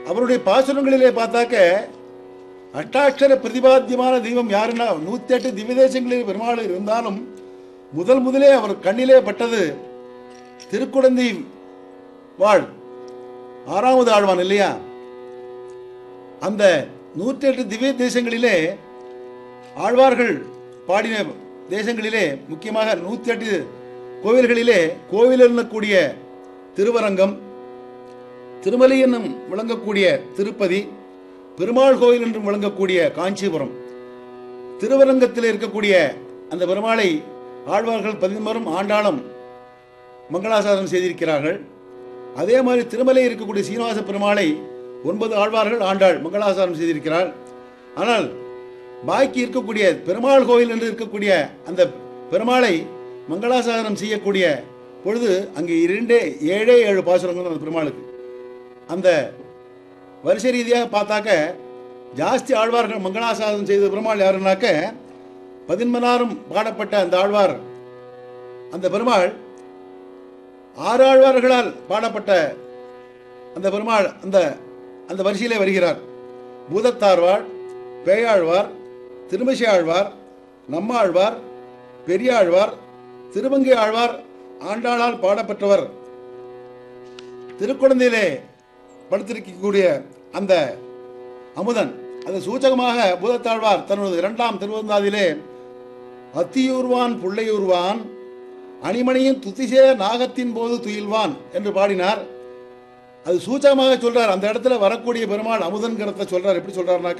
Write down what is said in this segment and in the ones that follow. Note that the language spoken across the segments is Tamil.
அவருடைய பாசுரங்களிலே பார்த்தாக்க அஷ்டாட்சர பிரதிபாத்தியமான தெய்வம் யாருன்னா நூத்தி எட்டு திவ்யதேசங்களில் பெருமாள் இருந்தாலும் முதல் முதலே அவர் கண்ணிலே பட்டது திருக்குடந்தை வாழ் ஆறாவது ஆழ்வான் இல்லையா அந்த நூற்றி எட்டு திவ்ய தேசங்களிலே ஆழ்வார்கள் பாடின தேசங்களிலே முக்கியமாக நூற்றி எட்டு கோவில்களிலே கோவிலில் இருக்கக்கூடிய திருவரங்கம் திருமலை என்னும் விளங்கக்கூடிய திருப்பதி பெருமாள் கோயில் என்றும் விளங்கக்கூடிய காஞ்சிபுரம் திருவரங்கத்தில் இருக்கக்கூடிய அந்த பெருமாளை ஆழ்வார்கள் பதின்மரும் ஆண்டாளும் மங்களாசாசனம் செய்திருக்கிறார்கள் அதே மாதிரி திருமலை இருக்கக்கூடிய சீனிவாச பெருமாளை ஒன்பது ஆழ்வார்கள் ஆண்டாள் மங்களாசாசனம் செய்திருக்கிறார் ஆனால் பாக்கி இருக்கக்கூடிய பெருமாள் கோயில் என்று இருக்கக்கூடிய அந்த பெருமாளை மங்களாசாசனம் செய்யக்கூடிய பொழுது அங்கே இரண்டே ஏழே ஏழு பாசுரங்கள் அந்த பெருமாளுக்கு அந்த வரிசை ரீதியாக பார்த்தாக்க ஜாஸ்தி ஆழ்வார்கள் மங்களாசாசனம் செய்த பெருமாள் யாருன்னாக்க பதின்மனாரும் பாடப்பட்ட அந்த ஆழ்வார் அந்த பெருமாள் ஆறு ஆழ்வார்களால் பாடப்பட்ட அந்த பெருமாள் அந்த அந்த வரிசையிலே வருகிறார் பூதத்தாழ்வார் பேயாழ்வார் திருமசி ஆழ்வார் நம்மாழ்வார் பெரியாழ்வார் திருமங்கை ஆழ்வார் ஆண்டாளால் பாடப்பெற்றவர் திருக்குழந்தையிலே படுத்திருக்கக்கூடிய அந்த அமுதன் அது சூச்சகமாக பூதத்தாழ்வார் தனது இரண்டாம் திருவந்தாதிலே அத்தியூர்வான் புள்ளையூர்வான் அணிமணியின் துத்திசே நாகத்தின் போது துயில்வான் என்று பாடினார் அது சூச்சகமாக சொல்றார் அந்த இடத்துல வரக்கூடிய பெருமாள் அமுதன்கிறத சொல்றார் எப்படி சொல்றாருனாக்க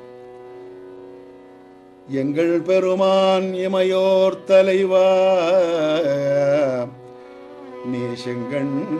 எங்கள் பெருமான் இமையோர் தலைவா நீ செங்கண்